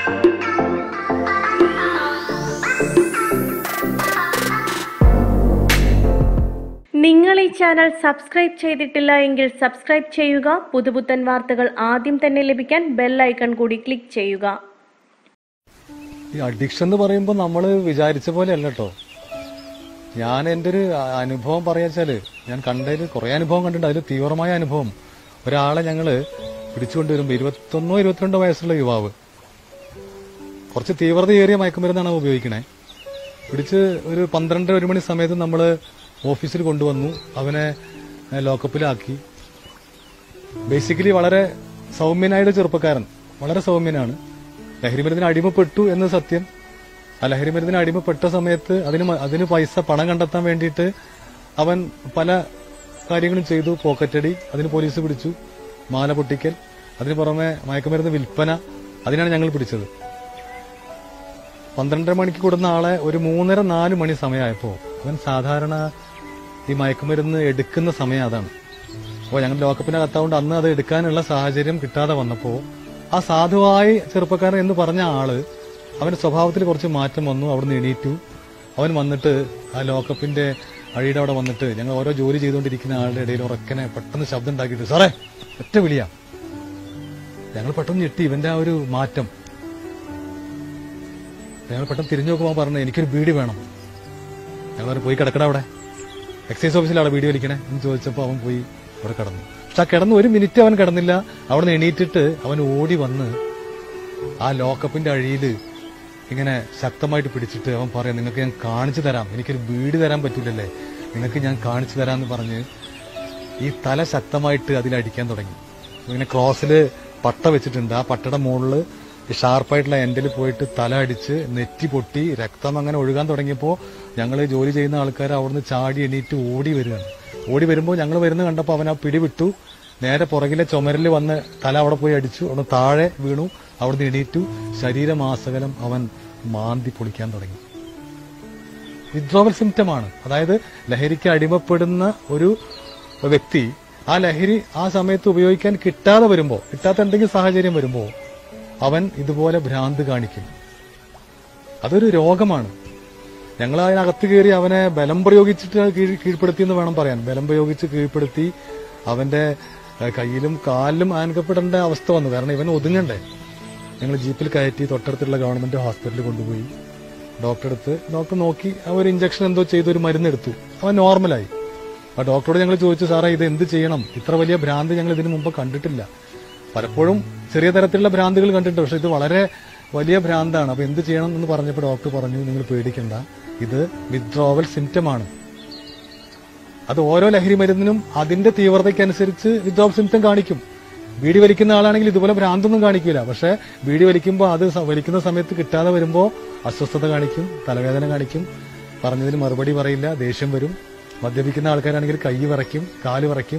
നിങ്ങൾ ഈ channel subscribe ചെയ്തിട്ടില്ല എങ്കിൽ സബ്സ്ക്രൈബ് ചെയ്യുക പുതുപുത്തൻ വാർത്തകൾ ആദ്യം തന്നെ ലഭിക്കാൻ ബെൽ ഐക്കൺ കൂടി ക്ലിക്ക് ചെയ്യുക ഈ അഡിക്ഷൻ എന്ന് പറയുമ്പോൾ നമ്മൾ വിചാരിച്ച പോലെ അല്ല കേട്ടോ ഞാൻ എൻ്റെ ഒരു അ- അനുഭവം പറയാച്ചാല് ഞാൻ കണ്ടതിൽ കുറേ അനുഭവം കണ്ടിട്ടുണ്ട് അതിൽ തീവ്രമായ അനുഭവം ഒരാളെ ഞങ്ങൾ പിടിച്ചുകൊണ്ടുവരുമ്പോൾ ഇരുപത്തൊന്നോ ഇരുപത്തിരണ്ടോ വയസ്സുള്ള യുവാവ് കുറച്ച് തീവ്രതയേറിയ മയക്കുമരുന്നാണ് അവൻ ഉപയോഗിക്കണേ പിടിച്ച് ഒരു പന്ത്രണ്ട് ഒരു മണി സമയത്ത് നമ്മൾ ഓഫീസിൽ കൊണ്ടുവന്നു അവനെ ഏഹ്, ലോക്കപ്പിലാക്കി ബേസിക്കലി വളരെ സൗമ്യനായ ഒരു ചെറുപ്പക്കാരൻ വളരെ സൗമ്യനാണ് ലഹരിമരുന്നിന് അടിമപ്പെട്ടു എന്ന് സത്യം ആ ലഹരിമരുന്നിന് അടിമപ്പെട്ട സമയത്ത് അതിന് മ- അതിന് പൈസ പണം കണ്ടെത്താൻ വേണ്ടിയിട്ട് അവൻ പല കാര്യങ്ങളും ചെയ്തു പോക്കറ്റടി അതിന് പോലീസ് പിടിച്ചു മാല പൊട്ടിക്കൽ അതിന് പുറമെ മയക്കുമരുന്ന് വിൽപ്പന അതിനാണ് ഞങ്ങൾ പിടിച്ചത് പന്ത്രണ്ടര മണിക്ക് കൊടുന്ന ആളെ ഒരു മൂന്നര നാല് മണി സമയമായപ്പോ അവൻ സാധാരണ ഈ മയക്കുമരുന്ന് എടുക്കുന്ന സമയം അതാണ് അപ്പോൾ ഞങ്ങൾ ലോക്കപ്പിനകത്താവുകൊണ്ട് അന്ന് അത് എടുക്കാനുള്ള സാഹചര്യം കിട്ടാതെ വന്നപ്പോ ആ സാധുവായി ചെറുപ്പക്കാരൻ എന്ന് പറഞ്ഞ ആള് അവന്റെ സ്വഭാവത്തിൽ കുറച്ച് മാറ്റം വന്നു അവിടുന്ന് എണീറ്റു അവൻ വന്നിട്ട് ആ ലോക്കപ്പിന്റെ അഴിയുടെ അവിടെ വന്നിട്ട് ഞങ്ങൾ ഓരോ ജോലി ചെയ്തുകൊണ്ടിരിക്കുന്ന ആളുടെ ഇടയിൽ ഉറക്കനെ പെട്ടെന്ന് ശബ്ദം ഉണ്ടാക്കിയിട്ട് സാറേ ഒറ്റ വിളിയാ ഞങ്ങൾ പെട്ടെന്ന് ഞെട്ടി ഇവന്റെ ആ ഒരു മാറ്റം ഞങ്ങൾ പെട്ടെന്ന് തിരിഞ്ഞു നോക്കുമ്പോൾ പറഞ്ഞു എനിക്കൊരു ബീഡി വേണം ഞങ്ങൾ പറഞ്ഞു, പോയി കിടക്കട അവിടെ എക്സൈസ് ഓഫീസിലാണ് വീഡിയോ വലിക്കണേ എന്ന് ചോദിച്ചപ്പോൾ അവൻ പോയി അവിടെ കിടന്നു പക്ഷെ ആ കിടന്ന് ഒരു മിനിറ്റ് അവൻ കിടന്നില്ല അവിടെ നിന്ന് എണീറ്റിട്ട് അവൻ ഓടി വന്ന് ആ ലോക്കപ്പിന്റെ അഴിയില് ഇങ്ങനെ ശക്തമായിട്ട് പിടിച്ചിട്ട് അവൻ പറയാം നിങ്ങൾക്ക് ഞാൻ കാണിച്ചു തരാം എനിക്കൊരു വീട് തരാൻ പറ്റൂലല്ലേ നിങ്ങൾക്ക് ഞാൻ കാണിച്ചു തരാമെന്ന് പറഞ്ഞ് ഈ തല ശക്തമായിട്ട് അതിലടിക്കാൻ തുടങ്ങി ഇങ്ങനെ ക്രോസില് പട്ട വെച്ചിട്ടുണ്ട് ആ പട്ടയുടെ മുകളില് ഈ ഷാർപ്പായിട്ടുള്ള എൻഡിൽ പോയിട്ട് തല അടിച്ച് നെറ്റി പൊട്ടി രക്തം അങ്ങനെ ഒഴുകാൻ തുടങ്ങിയപ്പോൾ ഞങ്ങൾ ജോലി ചെയ്യുന്ന ആൾക്കാർ അവിടുന്ന് ചാടി എണീറ്റ് ഓടി വരികയാണ് ഓടി വരുമ്പോൾ ഞങ്ങൾ വരുന്ന കണ്ടപ്പോൾ അവൻ ആ പിടി വിട്ടു നേരെ പുറകിലെ ചുമരിൽ വന്ന് തല അവിടെ പോയി അടിച്ചു അവിടെ താഴെ വീണു അവിടുന്ന് എണീറ്റു ശരീരമാസകലം അവൻ മാന്തി പൊളിക്കാൻ തുടങ്ങി വിഡ്രോവൽ സിംറ്റമാണ് അതായത് ലഹരിക്ക് അടിമപ്പെടുന്ന ഒരു വ്യക്തി ആ ലഹരി ആ സമയത്ത് ഉപയോഗിക്കാൻ കിട്ടാതെ വരുമ്പോൾ കിട്ടാത്ത എന്തെങ്കിലും സാഹചര്യം വരുമ്പോൾ അവൻ ഇതുപോലെ ഭ്രാന്ത് കാണിക്കും അതൊരു രോഗമാണ് ഞങ്ങൾ അതിനകത്ത് കയറി അവനെ ബലം പ്രയോഗിച്ചിട്ട് കീഴ് കീഴ്പ്പെടുത്തി എന്ന് വേണം പറയാൻ ബലം പ്രയോഗിച്ച് കീഴ്പ്പെടുത്തി അവന്റെ ഏഹ്, കയ്യിലും കാലിലും ആനക്കപ്പെടേണ്ട അവസ്ഥ വന്നു കാരണം ഇവൻ ഒതുങ്ങണ്ടേ ഞങ്ങൾ ജീപ്പിൽ കയറ്റി തൊട്ടടുത്തുള്ള ഗവൺമെന്റ് ഹോസ്പിറ്റലിൽ കൊണ്ടുപോയി ഡോക്ടറെ അടുത്ത് ഡോക്ടർ നോക്കി അവൻ ഒരു ഇഞ്ചക്ഷൻ എന്തോ ചെയ്ത് ഒരു മരുന്ന് എടുത്തു അവൻ നോർമലായി ആ ഡോക്ടറോട് ഞങ്ങൾ ചോദിച്ചു സാറേ ഇത് എന്ത് ചെയ്യണം ഇത്ര വലിയ ഭ്രാന്ത് ഞങ്ങൾ ഇതിനു മുമ്പ് കണ്ടിട്ടില്ല പലപ്പോഴും ചെറിയ തരത്തിലുള്ള ഭ്രാന്തുകൾ കണ്ടിട്ടുണ്ട് പക്ഷെ ഇത് വളരെ വലിയ ഭ്രാന്താണ് അപ്പൊ എന്ത് ചെയ്യണം എന്ന് പറഞ്ഞപ്പോൾ ഡോക്ടർ പറഞ്ഞു നിങ്ങൾ പേടിക്കണ്ട ഇത് വിത്ഡ്രോവൽ സിംറ്റമാണ് അത് ഓരോ ലഹരി മരുന്നിനും അതിന്റെ തീവ്രതയ്ക്കനുസരിച്ച് വിത്ഡ്രോവൽ സിംറ്റം കാണിക്കും ബീഡി വലിക്കുന്ന ആളാണെങ്കിൽ ഇതുപോലെ ഭ്രാന്തൊന്നും കാണിക്കില്ല പക്ഷെ ബീഡി വലിക്കുമ്പോൾ അത് സ- വലിക്കുന്ന സമയത്ത് കിട്ടാതെ വരുമ്പോൾ അസ്വസ്ഥത കാണിക്കും തലവേദന കാണിക്കും പറഞ്ഞതിന് മറുപടി പറയില്ല ദേഷ്യം വരും മദ്യപിക്കുന്ന ആൾക്കാരാണെങ്കിൽ കൈ വിറയ്ക്കും കാല് വിറയ്ക്കും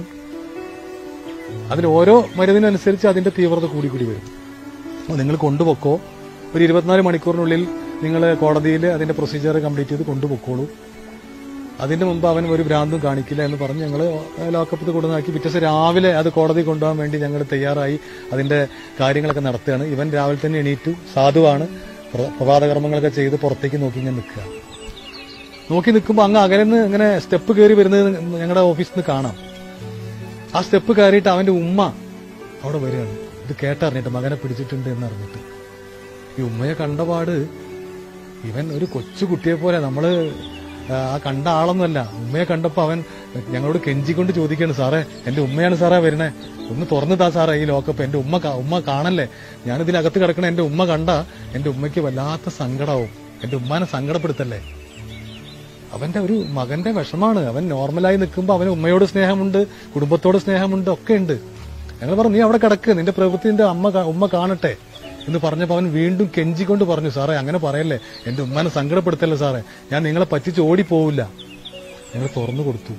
അതിൽ ഓരോ മരുന്നിനനുസരിച്ച് അതിന്റെ തീവ്രത കൂടി കൂടി വരും അപ്പോൾ നിങ്ങൾ കൊണ്ടുപോക്കോ ഒരു ഇരുപത്തിനാല് മണിക്കൂറിനുള്ളിൽ നിങ്ങൾ കോടതിയിൽ അതിന്റെ പ്രൊസീജിയർ കംപ്ലീറ്റ് ചെയ്ത് കൊണ്ടുപോക്കോളൂ അതിന്റെ മുമ്പ് അവൻ ഒരു ഭ്രാന്തും കാണിക്കില്ല എന്ന് പറഞ്ഞ് ഞങ്ങൾ ലോക്കപ്പത്ത് കൊണ്ടുവന്നാക്കി പിറ്റേ ദിവസം രാവിലെ അത് കോടതി കൊണ്ടുപോകാൻ വേണ്ടി ഞങ്ങൾ തയ്യാറായി അതിന്റെ കാര്യങ്ങളൊക്കെ നടത്തുകയാണ് ഇവൻ രാവിലെ തന്നെ എണീറ്റു സാധുവാണ് പ്ര- പ്രഭാതകർമ്മങ്ങളൊക്കെ ചെയ്ത് പുറത്തേക്ക് നോക്കി ഇങ്ങനെ നിൽക്കുക നോക്കി നിൽക്കുമ്പോൾ അങ്ങ് അകലെന്ന് ഇങ്ങനെ സ്റ്റെപ്പ് കയറി വരുന്നത് ഞങ്ങളുടെ ഓഫീസിൽ നിന്ന് കാണാം ആ സ്റ്റെപ്പ് കയറിയിട്ട് അവന്റെ ഉമ്മ അവിടെ വരികയാണ് ഇത് കേട്ടറിഞ്ഞിട്ട് മകനെ പിടിച്ചിട്ടുണ്ട് എന്ന് അറിഞ്ഞിട്ട് ഈ ഉമ്മയെ കണ്ടപാട് ഇവൻ ഒരു കൊച്ചു കുട്ടിയെ പോലെ നമ്മള് ആ കണ്ട ആളൊന്നുമല്ല ഉമ്മയെ കണ്ടപ്പോ അവൻ ഞങ്ങളോട് കെഞ്ചിക്കൊണ്ട് ചോദിക്കാണ് സാറേ എന്റെ ഉമ്മയാണ് സാറേ വരണേ ഒന്ന് തുറന്നു താ സാറേ ഈ ലോക്കപ്പ് എന്റെ ഉമ്മ കാ- ഉമ്മ കാണല്ലേ ഞാൻ ഇതിനകത്ത് കിടക്കണ എന്റെ ഉമ്മ കണ്ട എന്റെ ഉമ്മയ്ക്ക് വല്ലാത്ത സങ്കടാവും എന്റെ ഉമ്മാനെ സങ്കടപ്പെടുത്തല്ലേ അവന്റെ ഒരു മകന്റെ വിഷമാണ് അവൻ നോർമലായി നിൽക്കുമ്പോൾ അവന് ഉമ്മയോട് സ്നേഹമുണ്ട് കുടുംബത്തോട് സ്നേഹമുണ്ട് ഒക്കെ ഉണ്ട് ഞങ്ങൾ പറഞ്ഞു നീ അവിടെ കിടക്ക് നിന്റെ പ്രവൃത്തിന്റെ അമ്മ കാ- ഉമ്മ കാണട്ടെ എന്ന് പറഞ്ഞപ്പോൾ അവൻ വീണ്ടും കെഞ്ചിക്കൊണ്ട് പറഞ്ഞു സാറേ അങ്ങനെ പറയല്ലേ എന്റെ ഉമ്മാനെ സങ്കടപ്പെടുത്തല്ലേ സാറേ ഞാൻ നിങ്ങളെ പറ്റിച്ച് ഓടിപ്പോവില്ല ഞങ്ങൾ തുറന്നു കൊടുത്തു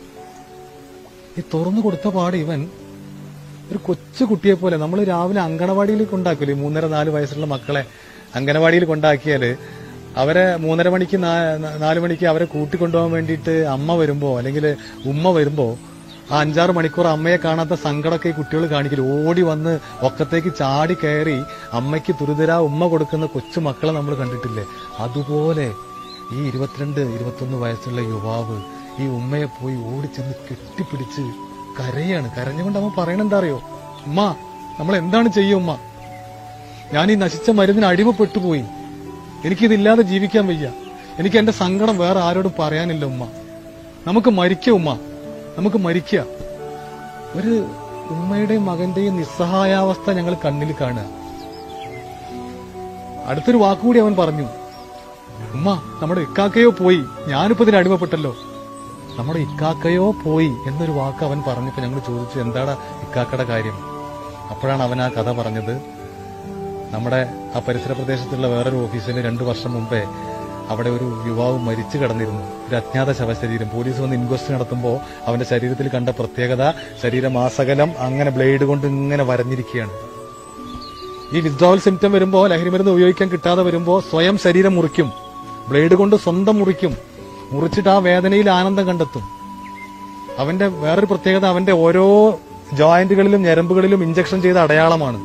ഈ തുറന്നു കൊടുത്ത പാട് ഇവൻ ഒരു കൊച്ചു കുട്ടിയെ പോലെ നമ്മൾ രാവിലെ അങ്കണവാടിയിൽ കൊണ്ടാക്കൂലേ മൂന്നര നാല് വയസ്സുള്ള മക്കളെ അങ്കണവാടിയിൽ കൊണ്ടാക്കിയാല് അവരെ മൂന്നര മണിക്ക് നാ- നാല് മണിക്ക് അവരെ കൂട്ടിക്കൊണ്ടുപോകാൻ വേണ്ടിയിട്ട് അമ്മ വരുമ്പോ അല്ലെങ്കിൽ ഉമ്മ വരുമ്പോ ആ അഞ്ചാറ് മണിക്കൂർ അമ്മയെ കാണാത്ത സങ്കടമൊക്കെ ഈ കുട്ടികൾ കാണിക്കില്ല ഓടി വന്ന് ഒക്കത്തേക്ക് ചാടി കയറി അമ്മയ്ക്ക് തുരുതര ഉമ്മ കൊടുക്കുന്ന കൊച്ചു മക്കളെ നമ്മൾ കണ്ടിട്ടില്ലേ അതുപോലെ ഈ ഇരുപത്തിരണ്ട് ഇരുപത്തൊന്ന് വയസ്സുള്ള യുവാവ് ഈ ഉമ്മയെ പോയി ഓടിച്ചെന്ന് കെട്ടിപ്പിടിച്ച് കരയാണ് കരഞ്ഞുകൊണ്ട് അവൻ പറയണെന്താ അറിയോ ഉമ്മ നമ്മൾ എന്താണ് ചെയ്യും ഉമ്മ ഞാൻ ഈ നശിച്ച മരുന്നിന് അടിമപ്പെട്ടു പോയി എനിക്കിതില്ലാതെ ജീവിക്കാൻ വയ്യ എനിക്ക് എന്റെ സങ്കടം വേറെ ആരോടും പറയാനില്ല ഉമ്മ നമുക്ക് മരിക്കുക ഉമ്മ നമുക്ക് മരിക്കുക ഒരു ഉമ്മയുടെയും മകന്റെയും നിസ്സഹായാവസ്ഥ ഞങ്ങൾ കണ്ണിൽ കാണുക അടുത്തൊരു വാക്കുകൂടി അവൻ പറഞ്ഞു ഉമ്മ നമ്മുടെ ഇക്കാക്കയോ പോയി ഞാനിപ്പോ ഇതിന് അടിമപ്പെട്ടല്ലോ നമ്മുടെ ഇക്കാക്കയോ പോയി എന്നൊരു വാക്ക് അവൻ പറഞ്ഞപ്പോ ഞങ്ങൾ ചോദിച്ചു എന്താടാ ഇക്കാക്കയുടെ കാര്യം അപ്പോഴാണ് അവൻ ആ കഥ പറഞ്ഞത് നമ്മുടെ ആ പരിസര പ്രദേശത്തുള്ള വേറൊരു ഓഫീസിൽ രണ്ടു വർഷം മുമ്പേ അവിടെ ഒരു യുവാവ് മരിച്ചു കിടന്നിരുന്നു ഒരു അജ്ഞാത ശവശരീരം പോലീസ് വന്ന് ഇൻക്വസ്റ്റ് നടത്തുമ്പോൾ അവന്റെ ശരീരത്തിൽ കണ്ട പ്രത്യേകത ശരീരം ആസകലം അങ്ങനെ ബ്ലേഡ് കൊണ്ട് ഇങ്ങനെ വരഞ്ഞിരിക്കുകയാണ് ഈ വിത്ഡ്രോവൽ സിംറ്റം വരുമ്പോൾ ലഹരി മരുന്ന് ഉപയോഗിക്കാൻ കിട്ടാതെ വരുമ്പോൾ സ്വയം ശരീരം മുറിക്കും ബ്ലേഡ് കൊണ്ട് സ്വന്തം മുറിക്കും മുറിച്ചിട്ട് ആ വേദനയിൽ ആനന്ദം കണ്ടെത്തും അവന്റെ വേറൊരു പ്രത്യേകത അവന്റെ ഓരോ ജോയിന്റുകളിലും ഞരമ്പുകളിലും ഇഞ്ചക്ഷൻ ചെയ്ത അടയാളമാണ്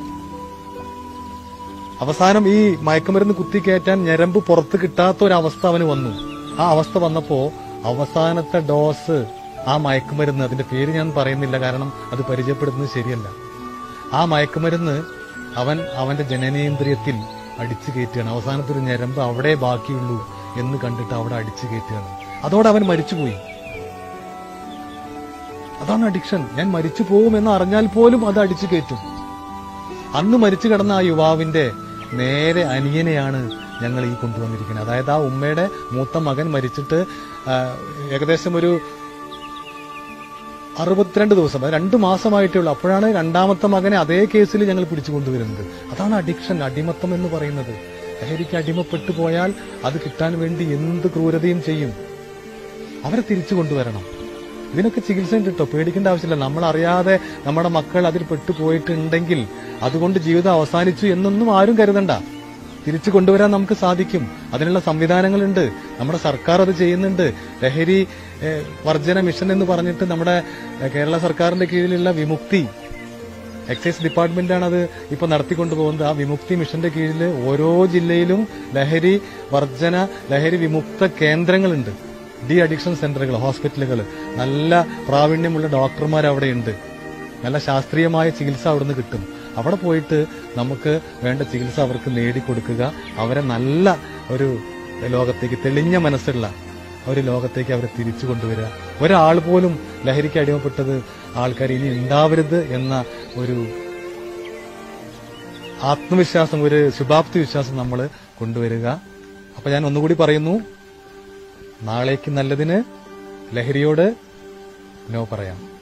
അവസാനം ഈ മയക്കുമരുന്ന് കുത്തിക്കയറ്റാൻ ഞരമ്പ് പുറത്ത് കിട്ടാത്ത ഒരു അവസ്ഥ അവന് വന്നു ആ അവസ്ഥ വന്നപ്പോ അവസാനത്തെ ഡോസ് ആ മയക്കുമരുന്ന് അതിന്റെ പേര് ഞാൻ പറയുന്നില്ല കാരണം അത് പരിചയപ്പെടുത്തുന്നത് ശരിയല്ല ആ മയക്കുമരുന്ന് അവൻ അവന്റെ ജനനേന്ദ്രിയത്തിൽ അടിച്ചു കയറ്റുകയാണ് അവസാനത്തെ ഒരു ഞരമ്പ് അവിടെ ബാക്കിയുള്ളൂ എന്ന് കണ്ടിട്ട് അവിടെ അടിച്ചു കയറ്റുകയാണ് അതോടെ അവൻ മരിച്ചുപോയി അതാണ് അഡിക്ഷൻ ഞാൻ മരിച്ചു പോകുമെന്ന് അറിഞ്ഞാൽ പോലും അത് അടിച്ചു കയറ്റും അന്ന് മരിച്ചു കിടന്ന ആ യുവാവിന്റെ നേരെ അനിയനെയാണ് ഞങ്ങൾ ഈ കൊണ്ടുവന്നിരിക്കുന്നത് അതായത് ആ ഉമ്മയുടെ മൂത്ത മകൻ മരിച്ചിട്ട് ആ, ഏകദേശം ഒരു അറുപത്തിരണ്ട് ദിവസം അത് രണ്ടു മാസമായിട്ടേ ഉള്ളൂ അപ്പോഴാണ് രണ്ടാമത്തെ മകനെ അതേ കേസിൽ ഞങ്ങൾ പിടിച്ചു കൊണ്ടുവരുന്നത് അതാണ് അഡിക്ഷൻ അടിമത്തം എന്ന് പറയുന്നത് ലഹരിക്ക് അടിമപ്പെട്ടു പോയാൽ അത് കിട്ടാൻ വേണ്ടി എന്ത് ക്രൂരതയും ചെയ്യും അവരെ തിരിച്ചു കൊണ്ടുവരണം ഇതിനൊക്കെ ചികിത്സയും കിട്ടോ പേടിക്കേണ്ട ആവശ്യമില്ല നമ്മൾ അറിയാതെ നമ്മുടെ മക്കൾ അതിൽ പെട്ടുപോയിട്ടുണ്ടെങ്കിൽ അതുകൊണ്ട് ജീവിതം അവസാനിച്ചു എന്നൊന്നും ആരും കരുതണ്ട തിരിച്ചു കൊണ്ടുവരാൻ നമുക്ക് സാധിക്കും അതിനുള്ള സംവിധാനങ്ങളുണ്ട് നമ്മുടെ സർക്കാർ അത് ചെയ്യുന്നുണ്ട് ലഹരി ഏഹ്, വർജന മിഷൻ എന്ന് പറഞ്ഞിട്ട് നമ്മുടെ ഏഹ്, കേരള സർക്കാരിന്റെ കീഴിലുള്ള വിമുക്തി എക്സൈസ് ഡിപ്പാർട്ട്മെന്റാണ് അത് ഇപ്പൊ നടത്തിക്കൊണ്ടുപോകുന്നത് ആ വിമുക്തി മിഷന്റെ കീഴിൽ ഓരോ ജില്ലയിലും ലഹരി വർജന ലഹരി വിമുക്ത കേന്ദ്രങ്ങളുണ്ട് ഡി അഡിക്ഷൻ സെന്ററുകൾ ഹോസ്പിറ്റലുകൾ നല്ല പ്രാവീണ്യമുള്ള ഡോക്ടർമാർ അവിടെയുണ്ട് നല്ല ശാസ്ത്രീയമായ ചികിത്സ അവിടുന്ന് കിട്ടും അവിടെ പോയിട്ട് നമുക്ക് വേണ്ട ചികിത്സ അവർക്ക് നേടിക്കൊടുക്കുക അവരെ നല്ല ഒരു ലോകത്തേക്ക് തെളിഞ്ഞ മനസ്സുള്ള ഒരു ലോകത്തേക്ക് അവരെ തിരിച്ചു കൊണ്ടുവരിക ഒരാൾ പോലും ലഹരിക്ക് അടിമപ്പെട്ടത് ആൾക്കാർ ഇനി ഉണ്ടാവരുത് എന്ന ഒരു ആത്മവിശ്വാസം ഒരു ശുഭാപ്തി വിശ്വാസം നമ്മൾ കൊണ്ടുവരിക അപ്പൊ ഞാൻ ഒന്നുകൂടി പറയുന്നു നാളേക്ക് നല്ലതിന് ലഹരിയോട് നോ പറയാം